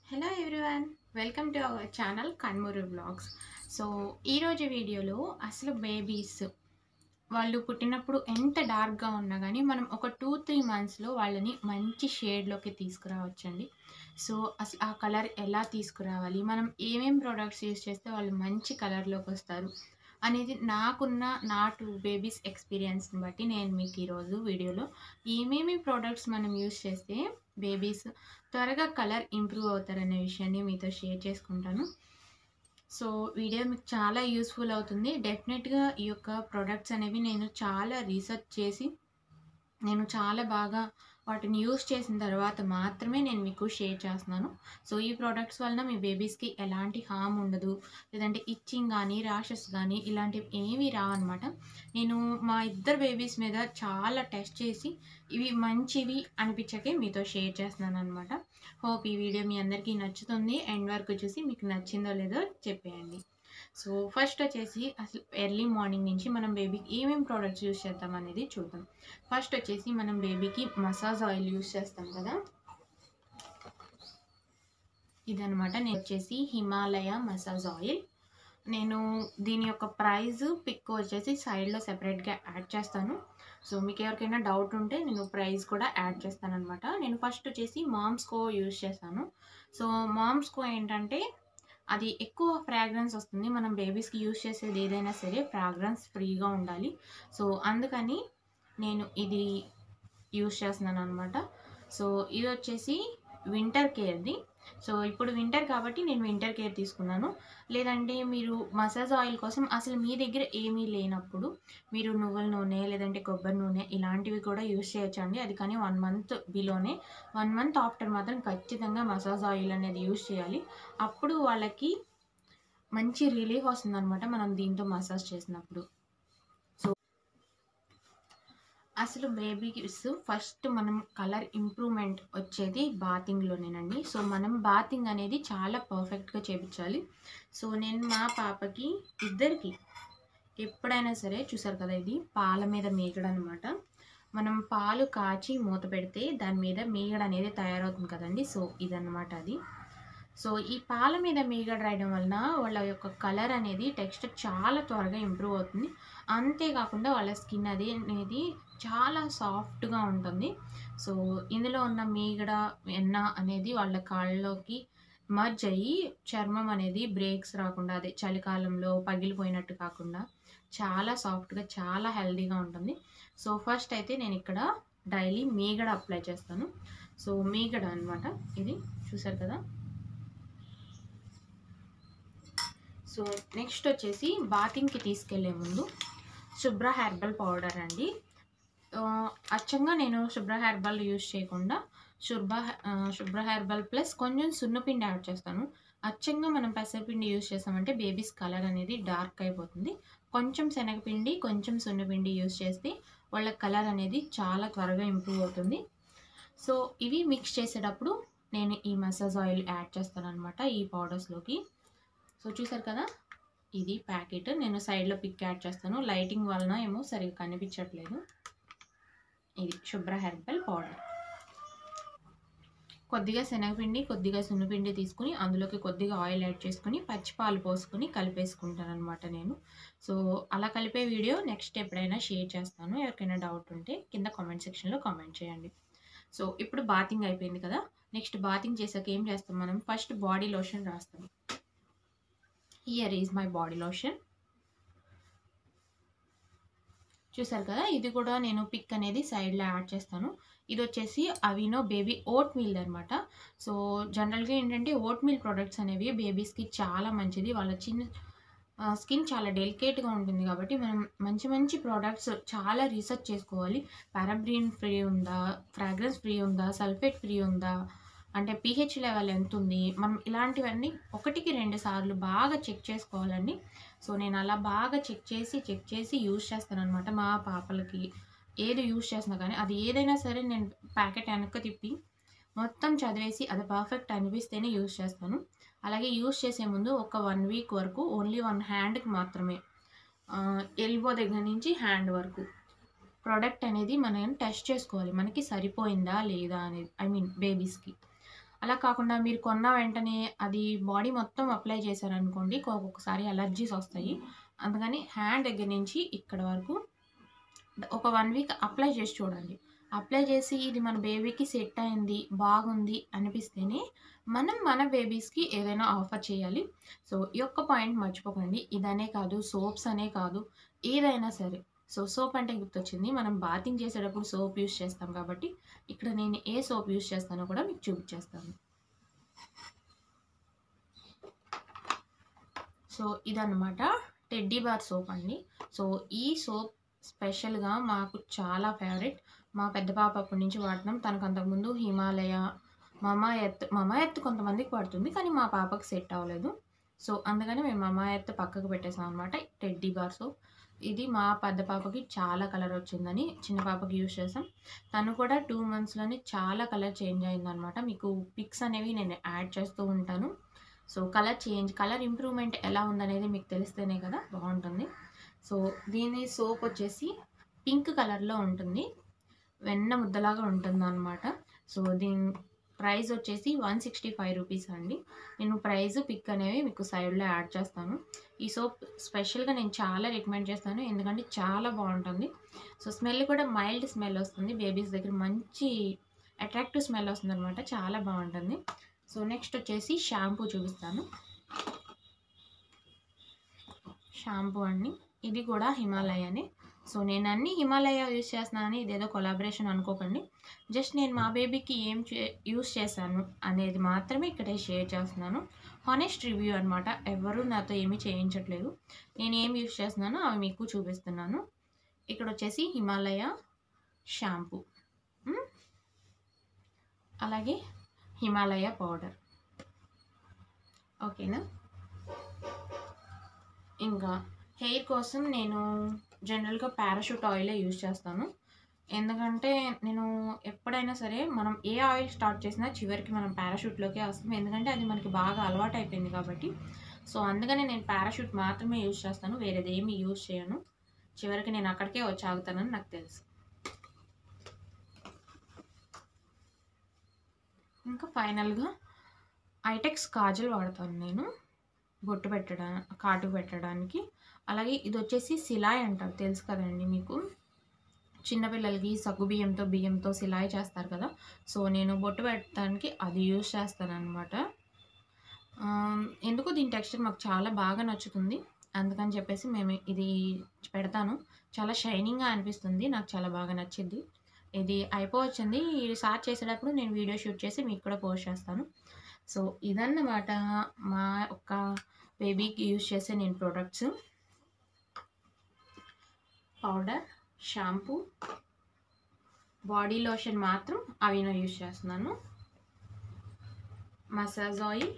hello everyone welcome to our channel Kanmuri blogs so ఈరోజు వీడియోలో అసలు బేబీస్ వాళ్ళు పుట్టినప్పుడు ఎంత డార్క్గా ఉన్నా కానీ మనం ఒక టూ త్రీ మంత్స్లో వాళ్ళని మంచి షేడ్లోకి తీసుకురావచ్చండి సో అసలు ఆ కలర్ ఎలా తీసుకురావాలి మనం ఏమేం ప్రోడక్ట్స్ యూస్ చేస్తే వాళ్ళు మంచి కలర్లోకి వస్తారు అనేది నాకున్న నా టూ బేబీస్ ఎక్స్పీరియన్స్ని బట్టి నేను మీకు ఈరోజు వీడియోలో ఏమేమి ప్రోడక్ట్స్ మనం యూస్ చేస్తే బేబీస్ త్వరగా కలర్ ఇంప్రూవ్ అవుతారనే విషయాన్ని మీతో షేర్ చేసుకుంటాను సో వీడియో మీకు చాలా యూస్ఫుల్ అవుతుంది డెఫినెట్గా ఈ యొక్క ప్రోడక్ట్స్ అనేవి నేను చాలా రీసెర్చ్ చేసి నేను చాలా బాగా వాటిని యూస్ చేసిన తర్వాత మాత్రమే నేను మీకు షేర్ చేస్తున్నాను సో ఈ ప్రోడక్ట్స్ వలన మీ బేబీస్కి ఎలాంటి హామ్ ఉండదు లేదంటే ఇచ్చింగ్ కానీ ర్యాషెస్ కానీ ఇలాంటివి ఏమీ రావన్నమాట నేను మా ఇద్దరు బేబీస్ మీద చాలా టెస్ట్ చేసి ఇవి మంచివి అనిపించకే మీతో షేర్ చేస్తున్నాను అనమాట హోప్ ఈ వీడియో మీ అందరికీ నచ్చుతుంది ఎండ్ వరకు చూసి మీకు నచ్చిందో లేదో చెప్పేయండి సో ఫస్ట్ వచ్చేసి అసలు ఎర్లీ మార్నింగ్ నుంచి మనం బేబీకి ఏమేమి ప్రోడక్ట్స్ యూస్ చేద్దాం అనేది చూద్దాం ఫస్ట్ వచ్చేసి మనం బేబీకి మసాజ్ ఆయిల్ యూస్ చేస్తాం కదా ఇదనమాట నేను వచ్చేసి హిమాలయ మసాజ్ ఆయిల్ నేను దీని యొక్క ప్రైస్ పిక్ వచ్చేసి సైడ్లో సెపరేట్గా యాడ్ చేస్తాను సో మీకు ఎవరికైనా డౌట్ ఉంటే నేను ప్రైస్ కూడా యాడ్ చేస్తాను అనమాట నేను ఫస్ట్ వచ్చేసి మామ్స్కో యూజ్ చేశాను సో మామ్స్కో ఏంటంటే అది ఎక్కువ ఫ్రాగ్రెన్స్ వస్తుంది మనం బేబీస్కి యూజ్ చేసేది ఏదైనా సరే ఫ్రాగ్రెన్స్ ఫ్రీగా ఉండాలి సో అందుకని నేను ఇది యూజ్ చేస్తున్నాను అనమాట సో ఇది వచ్చేసి వింటర్ కేర్ది సో ఇప్పుడు వింటర్ కాబట్టి నేను వింటర్ కేర్ తీసుకున్నాను లేదంటే మీరు మసాజ్ ఆయిల్ కోసం అసలు మీ దగ్గర ఏమీ లేనప్పుడు మీరు నువ్వుల నూనె లేదంటే కొబ్బరి నూనె ఇలాంటివి కూడా యూస్ చేయొచ్చు అండి అది కానీ వన్ మంత్ బిలోనే వన్ మంత్ ఆఫ్టర్ మాత్రం ఖచ్చితంగా మసాజ్ ఆయిల్ అనేది యూస్ చేయాలి అప్పుడు వాళ్ళకి మంచి రిలీఫ్ వస్తుందన్నమాట మనం దీంతో మసాజ్ చేసినప్పుడు సో అసలు బేబీస్ ఫస్ట్ మనం కలర్ ఇంప్రూవ్మెంట్ వచ్చేది బాతింగ్లోనేనండి సో మనం బాతింగ్ అనేది చాలా పర్ఫెక్ట్గా చేపించాలి సో నేను మా పాపకి ఇద్దరికి ఎప్పుడైనా సరే చూసారు కదా ఇది పాల మీద మీగడ అనమాట మనం పాలు కాచి మూత పెడితే దాని మీద మీగడ అనేది తయారవుతుంది కదండి సో ఇదన్నమాట అది సో ఈ పాల మీద మీగడ రాయడం వలన వాళ్ళ యొక్క కలర్ అనేది టెక్స్చర్ చాలా త్వరగా ఇంప్రూవ్ అవుతుంది అంతేకాకుండా వాళ్ళ స్కిన్ అది అనేది చాలా సాఫ్ట్గా ఉంటుంది సో ఇందులో ఉన్న మీగడ వెన్న అనేది వాళ్ళ కాళ్ళలోకి మర్జ్ అయ్యి చర్మం అనేది బ్రేక్స్ రాకుండా అదే చలికాలంలో పగిలిపోయినట్టు కాకుండా చాలా సాఫ్ట్గా చాలా హెల్దీగా ఉంటుంది సో ఫస్ట్ అయితే నేను ఇక్కడ డైలీ మీగడ అప్లై చేస్తాను సో మీగడ అనమాట ఇది చూసారు కదా సో నెక్స్ట్ వచ్చేసి బాతింగ్కి తీసుకెళ్లే ముందు శుభ్ర హెర్బల్ పౌడర్ అండి అచ్చంగా నేను శుభ్ర హెర్బల్ యూజ్ చేయకుండా శుభ్ర శుభ్ర హెర్బల్ ప్లస్ కొంచెం సున్నపిండి యాడ్ చేస్తాను అచ్చంగా మనం పెసరపిండి యూజ్ చేసామంటే బేబీస్ కలర్ అనేది డార్క్ అయిపోతుంది కొంచెం శనగపిండి కొంచెం సున్నపిండి యూజ్ చేస్తే వాళ్ళ కలర్ అనేది చాలా త్వరగా ఇంప్రూవ్ అవుతుంది సో ఇవి మిక్స్ చేసేటప్పుడు నేను ఈ మసాజ్ ఆయిల్ యాడ్ చేస్తాను అనమాట ఈ పౌడర్స్లోకి సో చూసారు కదా ఇది ప్యాకెట్ నేను సైడ్లో పిక్ యాడ్ చేస్తాను లైటింగ్ వలన ఏమో సరిగ్గా కనిపించట్లేదు ఇది శుభ్ర హెర్బల్ పౌడర్ కొద్దిగా శనగపిండి కొద్దిగా సున్నపిండి తీసుకుని అందులోకి కొద్దిగా ఆయిల్ యాడ్ చేసుకుని పచ్చిపాలు పోసుకొని కలిపేసుకుంటాను అనమాట నేను సో అలా కలిపే వీడియో నెక్స్ట్ ఎప్పుడైనా షేర్ చేస్తాను ఎవరికైనా డౌట్ ఉంటే కింద కామెంట్ సెక్షన్లో కామెంట్ చేయండి సో ఇప్పుడు బాతింగ్ అయిపోయింది కదా నెక్స్ట్ బాతింగ్ చేసాక ఏం చేస్తాం మనం ఫస్ట్ బాడీ లోషన్ రాస్తాం here is my body lotion చూసారు కదా ఇది కూడా నేను పిక్ అనేది సైడ్లో యాడ్ చేస్తాను ఇది వచ్చేసి అవినో బేబీ ఓట్ మీల్ అనమాట సో జనరల్గా ఏంటంటే ఓట్ మీల్ ప్రొడక్ట్స్ అనేవి బేబీస్కి చాలా మంచిది వాళ్ళ చిన్న స్కిన్ చాలా డెలికేట్గా ఉంటుంది కాబట్టి మనం మంచి మంచి ప్రోడక్ట్స్ చాలా రీసెర్చ్ చేసుకోవాలి పారాబ్రీన్ ఫ్రీ ఉందా ఫ్రాగ్రెన్స్ ఫ్రీ ఉందా సల్ఫేట్ ఫ్రీ ఉందా అంటే పీహెచ్ లెవెల్ ఎంత ఉంది మనం ఇలాంటివన్నీ ఒకటికి రెండు సార్లు బాగా చెక్ చేసుకోవాలండి సో నేను అలా బాగా చెక్ చేసి చెక్ చేసి యూజ్ చేస్తాను అనమాట మా పాపలకి ఏది యూజ్ చేసినా కానీ అది ఏదైనా సరే నేను ప్యాకెట్ వెనక్కి తిప్పి మొత్తం చదివేసి అది పర్ఫెక్ట్ అనిపిస్తేనే యూజ్ చేస్తాను అలాగే యూజ్ చేసే ముందు ఒక వన్ వీక్ వరకు ఓన్లీ వన్ హ్యాండ్కి మాత్రమే ఎల్బో దగ్గర నుంచి హ్యాండ్ వరకు ప్రోడక్ట్ అనేది మనం టెస్ట్ చేసుకోవాలి మనకి సరిపోయిందా లేదా అనేది ఐ మీన్ బేబీస్కి అలా కాకుండా మీరు కొన్న వెంటనే అది బాడీ మొత్తం అప్లై చేశారనుకోండి ఒక్కొక్కసారి అలర్జీస్ వస్తాయి అందుకని హ్యాండ్ దగ్గర నుంచి ఇక్కడ వరకు ఒక వన్ వీక్ అప్లై చేసి చూడండి అప్లై చేసి ఇది మన బేబీకి సెట్ అయింది బాగుంది అనిపిస్తేనే మనం మన బేబీస్కి ఏదైనా ఆఫర్ చేయాలి సో ఈ ఒక్క పాయింట్ మర్చిపోకండి ఇదనే కాదు సోప్స్ అనే కాదు ఏదైనా సరే సో సోప్ అంటే గుర్తొచ్చింది మనం బాతింగ్ చేసేటప్పుడు సోప్ యూస్ చేస్తాం కాబట్టి ఇక్కడ నేను ఏ సోప్ యూస్ చేస్తానో కూడా మీకు చూపించేస్తాను సో ఇదన్నమాట టెడ్డీ బార్ సోప్ అండి సో ఈ సోప్ స్పెషల్గా మాకు చాలా ఫేవరెట్ మా పెద్ద పాప అప్పటి నుంచి వాడటం తనకు అంతకుముందు హిమాలయ మమా ఎత్ మమా ఎత్ కొంతమందికి పడుతుంది కానీ మా పాపకి సెట్ అవ్వలేదు సో అందుకని మేము మమా ఎత్ పక్కకు పెట్టేసాం అనమాట టెడ్డీ బార్ సోప్ ఇది మా పెద్ద పాపకి చాలా కలర్ వచ్చిందని చిన్న పాపకి యూస్ చేసాం తను కూడా టూ మంత్స్లోనే చాలా కలర్ చేంజ్ అయిందనమాట మీకు పిక్స్ అనేవి నేను యాడ్ చేస్తూ ఉంటాను so colour change colour improvement ఎలా ఉందనేది మీకు తెలిస్తేనే కదా బాగుంటుంది సో దీని సోప్ వచ్చేసి పింక్ కలర్లో ఉంటుంది వెన్న ముద్దలాగా ఉంటుంది అనమాట సో దీని ప్రైస్ వచ్చేసి వన్ సిక్స్టీ ఫైవ్ రూపీస్ అండి నేను ప్రైస్ పిక్ అనేవి మీకు సైడ్లో యాడ్ చేస్తాను ఈ సోప్ స్పెషల్గా నేను చాలా రికమెండ్ చేస్తాను ఎందుకంటే చాలా బాగుంటుంది సో స్మెల్ కూడా మైల్డ్ స్మెల్ వస్తుంది బేబీస్ దగ్గర మంచి అట్రాక్టివ్ స్మెల్ వస్తుంది అనమాట చాలా బాగుంటుంది సో నెక్స్ట్ వచ్చేసి షాంపూ చూపిస్తాను షాంపూ అండి ఇది కూడా హిమాలయనే సో నేను అన్ని హిమాలయ యూస్ చేస్తున్నానని ఇదేదో కొలాబరేషన్ అనుకోకండి జస్ట్ నేను మా బేబీకి ఏం చే యూస్ చేశాను అనేది మాత్రమే ఇక్కడ షేర్ చేస్తున్నాను హానెస్ట్ రివ్యూ అనమాట ఎవరు నాతో ఏమీ చేయించట్లేదు నేను ఏం యూస్ చేస్తున్నానో అవి మీకు చూపిస్తున్నాను ఇక్కడ వచ్చేసి హిమాలయ షాంపూ ఉమ్, అలాగే హిమాలయ పౌడర్ ఓకేనా ఇంకా హెయిర్ కోసం నేను జనరల్గా పారాషూట్ ఆయిలే యూజ్ చేస్తాను ఎందుకంటే నేను ఎప్పుడైనా సరే మనం ఏ ఆయిల్ స్టార్ట్ చేసినా చివరికి మనం పారాషూట్లోకే వస్తాం ఎందుకంటే అది మనకి బాగా అలవాటు అయిపోయింది కాబట్టి సో అందుకనే నేను పారాషూట్ మాత్రమే యూజ్ చేస్తాను వేరేది ఏమీ యూజ్ చేయను చివరికి నేను అక్కడికే వచ్చి ఆగుతానని నాకు తెలుసు ఇంకా ఫైనల్గా ఐటెక్స్ కాజల్ వాడతాను నేను బొట్టు పెట్టడా కాటు పెట్టడానికి అలాగే ఇది వచ్చేసి సిలాయ్ అంటారు తెలుసు కదండి మీకు చిన్నపిల్లలకి సగ్గు బియ్యంతో బియ్యంతో సిలాయ్ చేస్తారు కదా సో నేను బొట్టు పెట్టడానికి అది యూజ్ చేస్తాను అనమాట ఎందుకు దీని టెక్స్చర్ మాకు చాలా బాగా నచ్చుతుంది అందుకని చెప్పేసి మేము ఇది పెడతాను చాలా షైనింగ్గా అనిపిస్తుంది నాకు చాలా బాగా నచ్చింది ఇది అయిపోవచ్చింది స్టార్ట్ చేసేటప్పుడు నేను వీడియో షూట్ చేసి మీకు కూడా పోస్ట్ చేస్తాను సో ఇదన్నమాట మా ఒక్క బేబీకి యూజ్ చేసే నేను products powder shampoo body lotion మాత్రం అవినో యూజ్ చేస్తున్నాను మసాజ్ ఆయిల్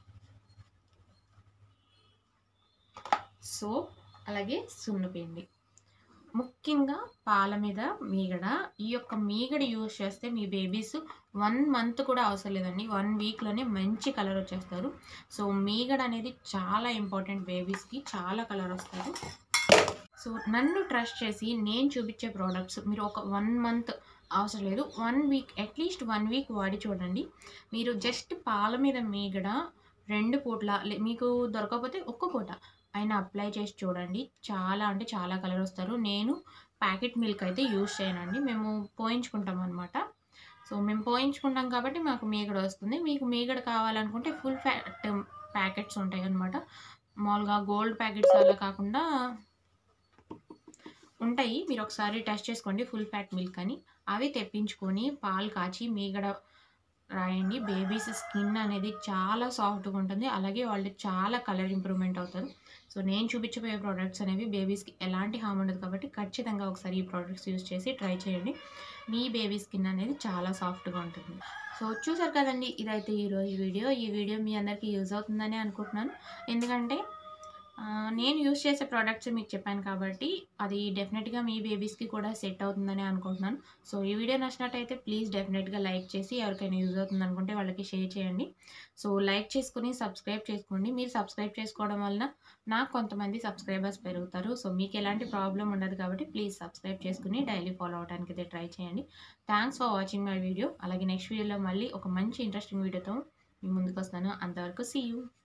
సోప్ అలాగే సున్నపిండి ముఖ్యంగా పాల మీద మీగడ ఈ యొక్క మీగడ యూజ్ చేస్తే మీ బేబీస్ వన్ మంత్ కూడా అవసరం లేదండి వన్ వీక్లోనే మంచి కలర్ వచ్చేస్తారు సో మీగడ అనేది చాలా ఇంపార్టెంట్ బేబీస్కి చాలా కలర్ వస్తారు సో నన్ను ట్రస్ట్ చేసి నేను చూపించే ప్రోడక్ట్స్ మీరు ఒక వన్ మంత్ అవసరం లేదు one week at least one week వాడి చూడండి మీరు జస్ట్ పాల మీద మీగడ రెండు పూట్ల లే- మీకు దొరకకపోతే ఒక్క పూట అయినా అప్లై చేసి చూడండి చాలా అంటే చాలా కలర్ వస్తారు నేను ప్యాకెట్ మిల్క్ అయితే యూజ్ చేయనండి మేము పోయించుకుంటాం అనమాట సో మేము పోయించుకుంటాం కాబట్టి మాకు మీగడ వస్తుంది మీకు మీగడ కావాలనుకుంటే ఫుల్ ఫ్యాట్ ప్యాకెట్స్ ఉంటాయి అనమాట మామూలుగా గోల్డ్ ప్యాకెట్స్ అలా కాకుండా ఉంటాయి మీరు ఒకసారి టెస్ట్ చేసుకోండి ఫుల్ ఫ్యాట్ మిల్క్ అని అవి తెప్పించుకొని పాలు కాచి మీగడ రాయండి బేబీస్ స్కిన్ అనేది చాలా సాఫ్ట్గా ఉంటుంది అలాగే వాళ్ళు చాలా కలర్ ఇంప్రూవ్మెంట్ అవుతారు సో నేను చూపించబోయే ప్రోడక్ట్స్ అనేవి బేబీస్కి ఎలాంటి హామ్ ఉండదు కాబట్టి ఖచ్చితంగా ఒకసారి ఈ ప్రోడక్ట్స్ యూస్ చేసి ట్రై చేయండి మీ బేబీ స్కిన్ అనేది చాలా సాఫ్ట్గా ఉంటుంది సో చూసారు కదండి ఇదైతే ఈరోజు వీడియో ఈ వీడియో మీ అందరికీ యూజ్ అవుతుందని అనుకుంటున్నాను ఎందుకంటే ఆ, నేను యూజ్ చేసే ప్రోడక్ట్స్ మీకు చెప్పాను కాబట్టి అది డెఫినెట్గా మీ బేబీస్కి కూడా సెట్ అవుతుందని అనుకుంటున్నాను సో ఈ వీడియో నచ్చినట్టయితే ప్లీజ్ డెఫినెట్గా లైక్ చేసి ఎవరికైనా యూజ్ అవుతుంది అనుకుంటే వాళ్ళకి షేర్ చేయండి సో లైక్ చేసుకుని సబ్స్క్రైబ్ చేసుకోండి మీరు సబ్స్క్రైబ్ చేసుకోవడం వలన నాకు కొంతమంది సబ్స్క్రైబర్స్ పెరుగుతారు సో మీకు ఎలాంటి ప్రాబ్లం ఉండదు కాబట్టి ప్లీజ్ సబ్స్క్రైబ్ చేసుకుని డైలీ ఫాలో అవడానికి అయితే ట్రై చేయండి thanks for watching my video అలాగే నెక్స్ట్ వీడియోలో మళ్ళీ ఒక మంచి ఇంట్రెస్టింగ్ వీడియోతో మీ ముందుకు వస్తాను అంతవరకు సీ యూ